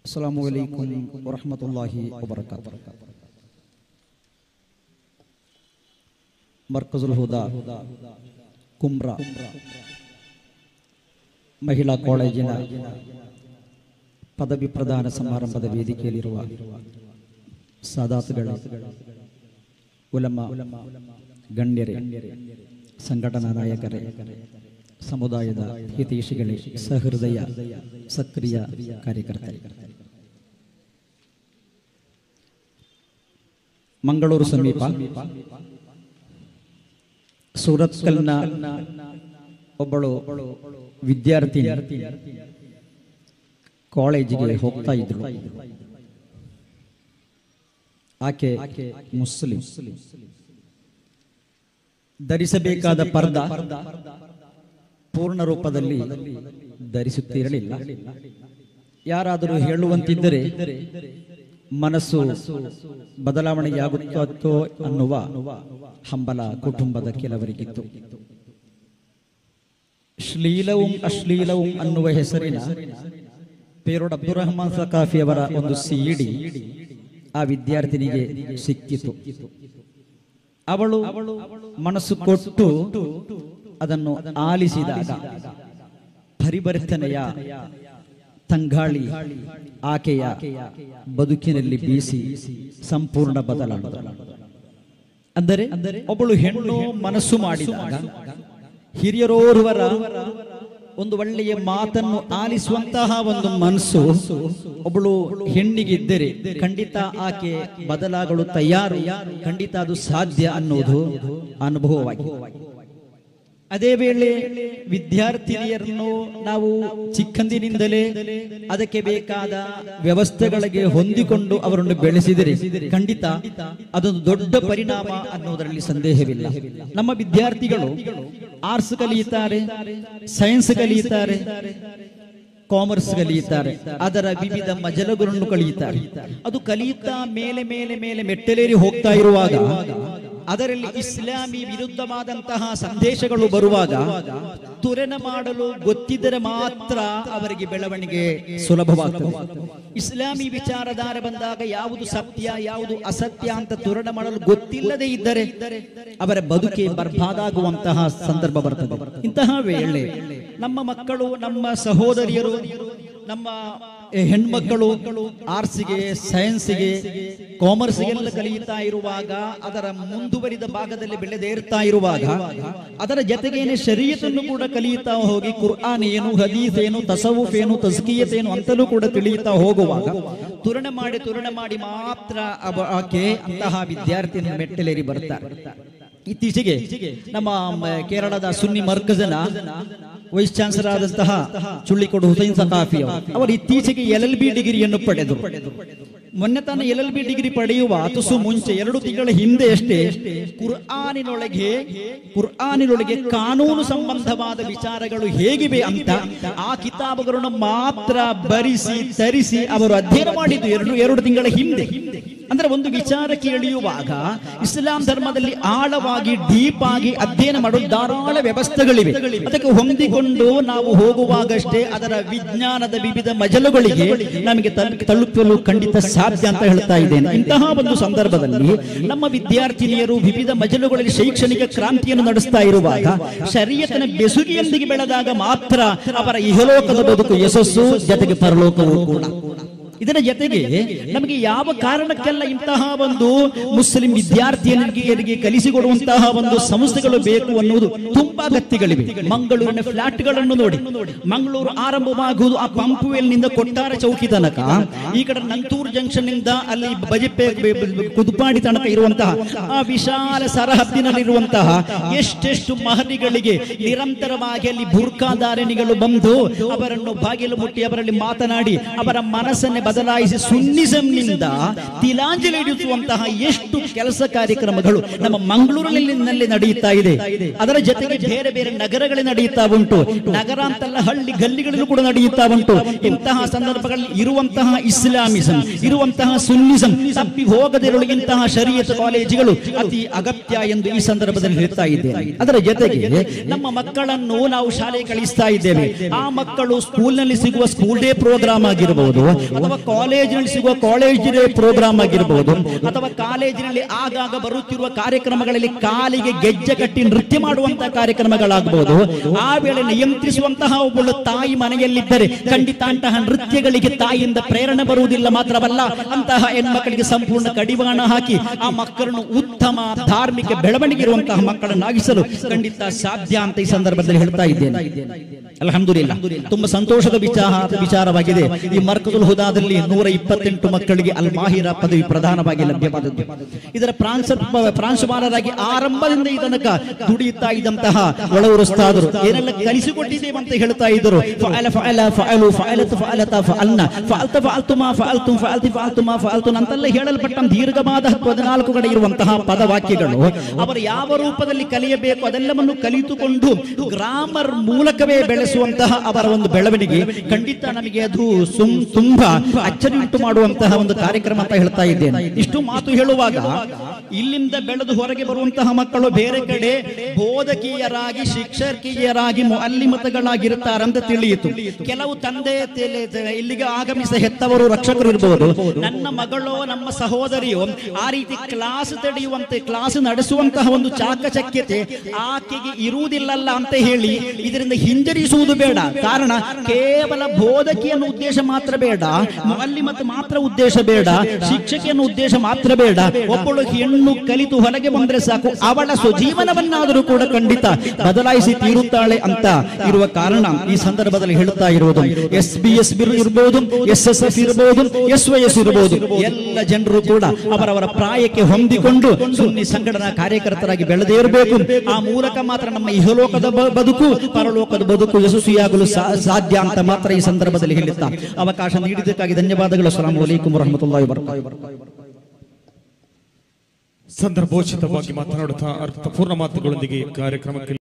السلام عليكم ورحمة الله وبركاته مركز الهدى ಕುಮ್ರ ಮಹಿಳಾ ಕಾಲೇಜಿನ ಪದವಿ ಪ್ರದಾನ ಸಮಾರಂಭದ ವೇದಿಕೆಯಲ್ಲಿರುವ ಸಾದಾತುಗಳ ಉಲಮ ಗಣ್ಯರೇ ಸಂಘಟನಾ ನಾಯಕರೇ ಸಮುದಾಯದ ಹಿತೈಷಿಗಳೇ ಸಹೃದಯ ಸಕ್ರಿಯ ಕಾರ್ಯಕರ್ತರೇ ಮಂಗಳೂರು ಸಮೀಪ ಸೂರತ್ಕಲ್ನ ಒಬ್ಬಳು ವಿದ್ಯಾರ್ಥಿ ಕಾಲೇಜಿಗೆ ಹೋಗ್ತಾ ಇದ್ರು ಆಕೆ ಮುಸ್ಲಿಂ ಧರಿಸಬೇಕಾದ ಪರ್ದ ಪೂರ್ಣ ರೂಪದಲ್ಲಿ ಧರಿಸುತ್ತಿರಲಿಲ್ಲ ಯಾರಾದರೂ ಹೇಳುವಂತಿದ್ದರೆ ಮನಸ್ಸು ಬದಲಾವಣೆಯಾಗುತ್ತೋ ಅನ್ನುವ ಹಂಬಲ ಕುಟುಂಬದ ಕೆಲವರಿಗಿತ್ತು ಶ್ಲೀಲവും ಅಶ್ಲೀಲവും ಅನ್ನುವ ಹೆಸರಿನ ಪೇರೋಡ್ ಅಬ್ದುಲ್ ರಹಮಾನ್ ಸಕಾಫಿ ಅವರ ಒಂದು ಸಿಡಿ ಆ ವಿದ್ಯಾರ್ಥಿನಿಗೆ ಸಿಕ್ಕಿತು ಅವಳು ಮನಸ್ಸು ಕೊಟ್ಟು ಅದನ್ನು ಆಲಿಸಿದಾಗ ಪರಿವರ್ತನೆಯ ತಂಗಾಳಿ ಆಕೆಯ ಬದುಕಿನಲ್ಲಿ ಬೀಸಿ ಸಂಪೂರ್ಣ ಬದಲಾದ ಅಂದರೆ ಒಬ್ಬಳು ಹೆಣ್ಣು ಮನಸ್ಸು ಮಾಡಿದಾಗ ಹಿರಿಯರೋರ್ವರ ಒಂದು ಒಳ್ಳೆಯ ಮಾತನ್ನು ಆಲಿಸುವಂತಹ ಒಂದು ಮನಸ್ಸು ಒಬ್ಬಳು ಹೆಣ್ಣಿಗಿದ್ದರೆ ಖಂಡಿತ ಆಕೆ ಬದಲಾಗಲು ತಯಾರು ಖಂಡಿತ ಅದು ಸಾಧ್ಯ ಅನ್ನೋದು ಅನುಭವವಾಗಿದೆ ಅದೇ ವೇಳೆ ವಿದ್ಯಾರ್ಥಿನಿಯರನ್ನು ನಾವು ಚಿಕ್ಕಂದಿನಿಂದಲೇ ಅದಕ್ಕೆ ಬೇಕಾದ ವ್ಯವಸ್ಥೆಗಳಿಗೆ ಹೊಂದಿಕೊಂಡು ಅವರನ್ನು ಬೆಳೆಸಿದರೆ ಖಂಡಿತ ಅದೊಂದು ದೊಡ್ಡ ಪರಿಣಾಮ ಅನ್ನೋದರಲ್ಲಿ ಸಂದೇಹವಿಲ್ಲ ನಮ್ಮ ವಿದ್ಯಾರ್ಥಿಗಳು ಆರ್ಟ್ಸ್ ಕಲಿಯುತ್ತಾರೆ ಸೈನ್ಸ್ ಕಲಿಯುತ್ತಾರೆ ಕಾಮರ್ಸ್ ಕಲಿಯುತ್ತಾರೆ ಅದರ ವಿವಿಧ ಮಜಲಗಳನ್ನು ಕಲಿಯುತ್ತಾರೆ ಅದು ಕಲಿಯುತ್ತಾ ಮೇಲೆ ಮೇಲೆ ಮೇಲೆ ಮೆಟ್ಟಲೇರಿ ಹೋಗ್ತಾ ಇರುವಾಗ ಅದರಲ್ಲಿ ಇಸ್ಲಾಮಿ ವಿರುದ್ಧವಾದಂತಹ ಸಂದೇಶಗಳು ಬರುವಾಗ ತುರೆನ ಮಾಡಲು ಗೊತ್ತಿದ್ದರೆ ಮಾತ್ರ ಅವರಿಗೆ ಬೆಳವಣಿಗೆ ಸುಲಭವಾಗ್ತದೆ ಇಸ್ಲಾಮಿ ವಿಚಾರಧಾರೆ ಬಂದಾಗ ಯಾವುದು ಸತ್ಯ ಯಾವುದು ಅಸತ್ಯ ಅಂತ ತುರಣ ಮಾಡಲು ಗೊತ್ತಿಲ್ಲದೆ ಇದ್ದರೆ ಅವರ ಬದುಕೆ ಬರ್ಬಾದಾಗುವಂತಹ ಸಂದರ್ಭ ಬರ್ತದೆ ಇಂತಹ ವೇಳೆ ನಮ್ಮ ಮಕ್ಕಳು ನಮ್ಮ ಸಹೋದರಿಯರು ನಮ್ಮ ಹೆಣ್ಮಕ್ಕಳು ಆರ್ಟ್ಸ್ಗೆ ಸೈನ್ಸ್ಗೆ ಕಾಮರ್ಸ್ಗೆಲ್ಲ ಕಲಿಯುತ್ತಾ ಇರುವಾಗ ಅದರ ಮುಂದುವರಿದ ಭಾಗದಲ್ಲಿ ಬೆಳೆದೇರ್ತಾ ಇರುವಾಗ ಅದರ ಜೊತೆಗೇನೆ ಶರೀಯತನ್ನು ಕೂಡ ಕಲಿಯುತ್ತಾ ಹೋಗಿ ಕುರ್ಆನ್ ಏನು ಹದೀಸ್ ಏನು ತಸವುಫ್ ಏನು ತಸ್ಕಿಯತ್ ಏನು ಅಂತಲೂ ಕೂಡ ತಿಳಿಯುತ್ತಾ ಹೋಗುವಾಗ ತುರಣ ಮಾಡಿ ತುರಣ ಮಾಡಿ ಮಾತ್ರ ಅವ- ಆಕೆ ಅಂತಹ ವಿದ್ಯಾರ್ಥಿನ ಮೆಟ್ಟಲೇರಿ ಬರ್ತಾರೆ ಇತ್ತೀಚೆಗೆ ನಮ್ಮ ಮ, ಕೇರಳದ ಸುನ್ನಿ ಮರ್ಕಜನ ವೈಸ್ ಚಾನ್ಸಲರ್ ಆದಂತಹ ಚುಳ್ಳಿಕೋಡು ಹುಸೈನ್ ಸಕಾಫಿ ಅವರು ಅವರು ಇತ್ತೀಚೆಗೆ ಎಲ್ ಎಲ್ ಬಿ ಡಿಗ್ರಿಯನ್ನು ಪಡೆದರು ಮೊನ್ನೆ ತಾನು ಎಲ್ ಎಲ್ ಬಿ ಡಿಗ್ರಿ ಪಡೆಯುವ ತುಸು ಮುಂಚೆ ಎರಡು ತಿಂಗಳ ಹಿಂದೆ ಅಷ್ಟೇ ಕುರ್ಆನಿನೊಳಗೆ ಕುರ್ಆನಿನೊಳಗೆ ಕಾನೂನು ಸಂಬಂಧವಾದ ವಿಚಾರಗಳು ಹೇಗಿವೆ ಅಂತ ಆ ಕಿತಾಬುಗಳನ್ನು ಮಾತ್ರ ಬರಿಸಿ ತರಿಸಿ ಅವರು ಅಧ್ಯಯನ ಮಾಡಿದ್ದು ಎರಡು ಎರಡು ತಿಂಗಳ ಹಿಂದೆ ಅಂದ್ರೆ ಒಂದು ವಿಚಾರಕ್ಕೆ ಎಳೆಯುವಾಗ ಇಸ್ಲಾಂ ಧರ್ಮದಲ್ಲಿ ಆಳವಾಗಿ ಡೀಪ್ ಆಗಿ ಅಧ್ಯಯನ ಮಾಡಲು ಧಾರಾಳ ವ್ಯವಸ್ಥೆಗಳಿವೆ ಅದಕ್ಕೆ ಹೊಂದಿಕೊಂಡು ನಾವು ಹೋಗುವಾಗಷ್ಟೇ ಅದರ ವಿಜ್ಞಾನದ ವಿವಿಧ ಮಜಲುಗಳಿಗೆ ನಮಗೆ ತಲ್- ತಲುಪಲು ಖಂಡಿತ ಸಾಧ್ಯ ಅಂತ ಹೇಳ್ತಾ ಇದ್ದೇನೆ ಇಂತಹ ಒಂದು ಸಂದರ್ಭದಲ್ಲಿ ನಮ್ಮ ವಿದ್ಯಾರ್ಥಿನಿಯರು ವಿವಿಧ ಮಜಲುಗಳಲ್ಲಿ ಶೈಕ್ಷಣಿಕ ಕ್ರಾಂತಿಯನ್ನು ನಡೆಸ್ತಾ ಇರುವಾಗ ಶರೀಯತನ ಬೆಸುಗಿಯೊಂದಿಗೆ ಬೆಳೆದಾಗ ಮಾತ್ರ ಅವರ ಇಹಲೋಕದ ಬದುಕು ಯಶಸ್ಸು ಜೊತೆಗೆ ಪರಲೋಕವೂ ಕೂಡ ಇದರ ಜೊತೆಗೆ ನಮಗೆ ಯಾವ ಕಾರಣಕ್ಕೆಲ್ಲ ಇಂತಹ ಒಂದು ಮುಸ್ಲಿಂ ವಿದ್ಯಾರ್ಥಿಯರಿಗೆ ಕಲಿಸಿಕೊಡುವಂತಹ ಒಂದು ಸಂಸ್ಥೆಗಳು ಬೇಕು ಅನ್ನುವುದು ತುಂಬಾ ಅಗತ್ಯಗಳಿವೆ ಮಂಗಳೂರಿನ ಫ್ಲಾಟ್ಗಳನ್ನು ನೋಡಿ ಮಂಗಳೂರು ಆರಂಭವಾಗುವುದು ಆ ಪಂಪುವೆಲ್ನಿಂದ ಕೊಟ್ಟಾರ ಚೌಕಿ ತನಕ ಈ ಕಡೆ ನಂತೂರು ಜಂಕ್ಷನ್ ನಿಂದ ಅಲ್ಲಿ ಬಜೆಪೆ ಕುದುಪಾಡಿ ತನಕ ಇರುವಂತಹ ಆ ವಿಶಾಲ ಸರಹದ್ದಿನಲ್ಲಿರುವಂತಹ ಎಷ್ಟೆಷ್ಟು ಮಹಲಿಗಳಿಗೆ ನಿರಂತರವಾಗಿ ಅಲ್ಲಿ ಬುರ್ಖಾಧಾರಣಿಗಳು ಬಂದು ಅವರನ್ನು ಬಾಗಿಲು ಮುಟ್ಟಿ ಅವರಲ್ಲಿ ಮಾತನಾಡಿ ಅವರ ಮನಸ್ಸನ್ನೇ ಬದಲಾಯಿಸಿ ಸುನ್ನಿಸಂನಿಂದ ತಿಲಾಂಜಲಿ ಇಡಿಸುವಂತಹ ಎಷ್ಟು ಕೆಲಸ ಕಾರ್ಯಕ್ರಮಗಳು ನಮ್ಮ ಮಂಗಳೂರಿನಲ್ಲಿ ನಡೆಯುತ್ತಾ ಇದೆ ಅದರ ಜೊತೆಗೆ ಬೇರೆ ಬೇರೆ ನಗರಗಳಲ್ಲಿ ನಡೆಯುತ್ತಾ ಉಂಟು ನಗರ ಅಂತಲ್ಲ ಹಳ್ಳಿ ಗಲ್ಲಿಗಳಲ್ಲೂ ಕೂಡ ನಡೆಯುತ್ತಾ ಉಂಟು ಇಂತಹ ಸಂದರ್ಭಗಳಲ್ಲಿ ಇರುವಂತಹ ಇಸ್ಲಾಮಿಸಂ ಇರುವಂತಹ ಸುನ್ನಿಸಂ ತಪ್ಪಿ ಹೋಗದಿರಲು ಇಂತಹ ಶರೀಯತ್ ಕಾಲೇಜುಗಳು ಅತಿ ಅಗತ್ಯ ಎಂದು ಈ ಸಂದರ್ಭದಲ್ಲಿ ಹೇಳ್ತಾ ಇದ್ದೇನೆ ಅದರ ಜೊತೆಗೆ ನಮ್ಮ ಮಕ್ಕಳನ್ನು ನಾವು ಶಾಲೆ ಕಳಿಸ್ತಾ ಇದ್ದೇವೆ ಆ ಮಕ್ಕಳು ಸ್ಕೂಲ್ನಲ್ಲಿ ಸಿಗುವ ಸ್ಕೂಲ್ ಡೇ ಪ್ರೋಗ್ರಾಮ್ ಆಗಿರಬಹುದು ಅಥವಾ ಕಾಲೇಜಿನಲ್ಲಿ ಸಿಗುವ ಕಾಲೇಜ್ ಡೇ ಪ್ರೋಗ್ರಾಮ್ ಆಗಿರಬಹುದು ಅಥವಾ ಕಾಲೇಜಿನಲ್ಲಿ ಆಗಾಗ ಬರುತ್ತಿರುವ ಕಾರ್ಯಕ್ರಮಗಳಲ್ಲಿ ಕಾಲಿಗೆ ಗೆಜ್ಜೆ ಕಟ್ಟಿ ನೃತ್ಯ ಮಾಡುವಂತಹ ಕಾರ್ಯಕ್ರಮಗಳಾಗಬಹುದು ಆ ವೇಳೆ ನಿಯಂತ್ರಿಸುವಂತಹ ಒಬ್ಬಳು ತಾಯಿ ಮನೆಯಲ್ಲಿದ್ದರೆ ಖಂಡಿತ ಅಂತಹ ನೃತ್ಯಗಳಿಗೆ ತಾಯಿಯಿಂದ ಪ್ರೇರಣೆ ಬರುವುದಿಲ್ಲ ಮಾತ್ರವಲ್ಲ ಅಂತಹ ಹೆಣ್ಮಕ್ಕಳಿಗೆ ಸಂಪೂರ್ಣ ಕಡಿವಾಣ ಹಾಕಿ ಆ ಮಕ್ಕಳನ್ನು ಉತ್ತಮ ಧಾರ್ಮಿಕ ಬೆಳವಣಿಗೆ ಇರುವಂತಹ ಮಕ್ಕಳನ್ನಾಗಿಸಲು ಖಂಡಿತ ಸಾಧ್ಯ ಅಂತ ಈ ಸಂದರ್ಭದಲ್ಲಿ ಹೇಳ್ತಾ ಇದ್ದೇನೆ ಅಲ್ಹಮ್ದುಲಿಲ್ಲ ತುಂಬಾ ಸಂತೋಷದ ವಿಚಾರ ವಿಚಾರವಾಗಿದೆ ಈ ಮರ್ಕದುಲ್ ಹುದಾದಲ್ಲಿ ನೂರ ಇಪ್ಪತ್ತೆಂಟು ಮಕ್ಕಳಿಗೆ ಅಲ್ ಮಾಹಿರ ಪದವಿ ಪ್ರಧಾನವಾಗಿ ಲಭ್ಯವಾದದ್ದು ಇದರ ಪ್ರಾಂಶ ಪ್ರಾಂಶುಪಾಲರಾಗಿ ಆರಂಭದಿಂದ ಈ ತನಕ ದುಡಿಯುತ್ತಾ ಇದ್ದಂತಹ ಒಳವರುಸ್ತಾದರು ಏನೆಲ್ಲ ಕಲಿಸಿಕೊಟ್ಟಿದ್ದೇವೆ ಅಂತ ಹೇಳ್ತಾ ಇದ್ದರು ಫಅಲ ಫಅಲ ಫಅಲು ಫಅಲತು ಫಅಲತ ಫಅಲ್ನ ಫಅಲ್ತ ಫಅಲ್ತುಮಾ ಫಅಲ್ತುಂ ಫಅಲ್ತಿ ಫಅಲ್ತುಮಾ ಫಅಲ್ತುನ್ ಅಂತೆಲ್ಲ ಹೇಳಲ್ಪಟ್ಟ ದೀರ್ಘವಾದ ಹದಿನಾಲ್ಕು ಕಡೆ ಇರುವಂತಹ ಪದವಾಕ್ಯಗಳು ಅವರು ಯಾವ ರೂಪದಲ್ಲಿ ಕಲಿಯಬೇಕು ಅದೆಲ್ಲವನ್ನು ಕಲಿತುಕೊಂಡು ಗ್ರಾಮರ್ ಮೂಲಕವೇ ಬೆಳೆಸುವಂತಹ ಅವರ ಒಂದು ಬೆಳವಣಿಗೆ ಖಂಡಿತ ನಮಗೆ ಅದು ಸುಮ್ ತುಂಬಾ ಅಚ್ಚರಿ ಉಂಟು ಮಾಡುವಂತಹ ಒಂದು ಕಾರ್ಯಕ್ರಮ ಅಂತ ಹೇಳ್ತಾ ಇದ್ದೇನೆ ಇಷ್ಟು ಮಾತು ಹೇಳುವಾಗ ಇಲ್ಲಿಂದ ಬೆಳೆದು ಹೊರಗೆ ಬರುವಂತಹ ಮಕ್ಕಳು ಬೇರೆ ಕಡೆ ಬೋಧಕೀಯರಾಗಿ ಶಿಕ್ಷಕಿಯರಾಗಿ ಮುಅಲ್ಲಿಮತಗಳಾಗಿರುತ್ತಾರಂತ ತಿಳಿಯಿತು ಕೆಲವು ತಂದೆ ತಲೆ- ತೆ- ಇಲ್ಲಿಗೆ ಆಗಮಿಸಿದ ಹೆತ್ತವರು ರಕ್ಷಕರು ಇರಬಹುದು ನನ್ನ ಮಗಳೋ ನಮ್ಮ ಸಹೋದರಿಯೋ ಆ ರೀತಿ ಕ್ಲಾಸ್ ತಡೆಯುವಂತೆ ಕ್ಲಾಸ್ ನಡೆಸುವಂತಹ ಒಂದು ಚಾಕಚಕ್ಯತೆ ಆಕೆಗೆ ಇರುವುದಿಲ್ಲಲ್ಲ ಅಂತ ಹೇಳಿ ಇದರಿಂದ ಹಿಂಜರಿಸುವುದು ಬೇಡ ಕಾರಣ ಕೇವಲ ಬೋಧಕಿಯನ್ನು ಉದ್ದೇಶ ಮಾತ್ರ ಬೇಡ ಮುಅಲ್ಲಿಮತ್ ಮಾತ್ರ ಉದ್ದೇಶ ಬೇಡ ಶಿಕ್ಷಕಿಯನ್ನು ಉದ್ದೇಶ ಮಾತ್ರ ಬೇಡ ಒಬ್ಬಳು ಹೆಣ್ಣು ಕಲಿತು ಹೊರಗೆ ಬಂದ್ರೆ ಸಾಕು ಅವಳ ಸ್ವಜೀವನವನ್ನಾದರೂ ಕೂಡ ಖಂಡಿತ ಬದಲಾಯಿಸಿ ತೀರುತ್ತಾಳೆ ಅಂತ ಇರುವ ಕಾರಣ ಈ ಸಂದರ್ಭದಲ್ಲಿ ಹೇಳುತ್ತಾ ಇರುವುದು ಎಸ್ ಬಿ ಎಸ್ ಬಿ ಇರಬಹುದು ಎಸ್ ಎಸ್ ಎಫ್ ಇರಬಹುದು ಎಸ್ ವೈ ಎಸ್ ಇರಬಹುದು ಎಲ್ಲ ಜನರು ಕೂಡ ಅವರವರ ಪ್ರಾಯಕ್ಕೆ ಹೊಂದಿಕೊಂಡು ಸುನ್ನಿ ಸಂಘಟನಾ ಕಾರ್ಯಕರ್ತರಾಗಿ ಬೆಳೆದೇ ಇರಬೇಕು ಆ ಮೂಲಕ ಮಾತ್ರ ನಮ್ಮ ಇಹಲೋಕದ ಬ- ಬದುಕು ಪರಲೋಕದ ಬದುಕು ಯಶಸ್ವಿಯಾಗಲು ಸಾ- ಸಾಧ್ಯ ಅಂತ ಮಾತ್ರ ಈ ಸಂದರ್ಭದಲ್ಲಿ ಹೇಳುತ್ತಾ ಅವಕಾಶ ನೀಡಿದ್ದಕ್ಕಾಗಿ ಧನ್ಯವಾದಗಳು ಅಸ್ಸಲಾಂ ವಲೈಕುಂ ವರಹಮತುಲ್ಲಾಹಿ ವಬರಕಾತುಹು ಸಂದರ್ಭೋಚಿತವಾಗಿ ಮಾತನಾಡುತ್ತಾ ಅರ್ಥಪೂರ್ಣ ಮಾತುಗಳೊಂದಿಗೆ ಕಾರ್ಯಕ್ರಮಕ್ಕೆ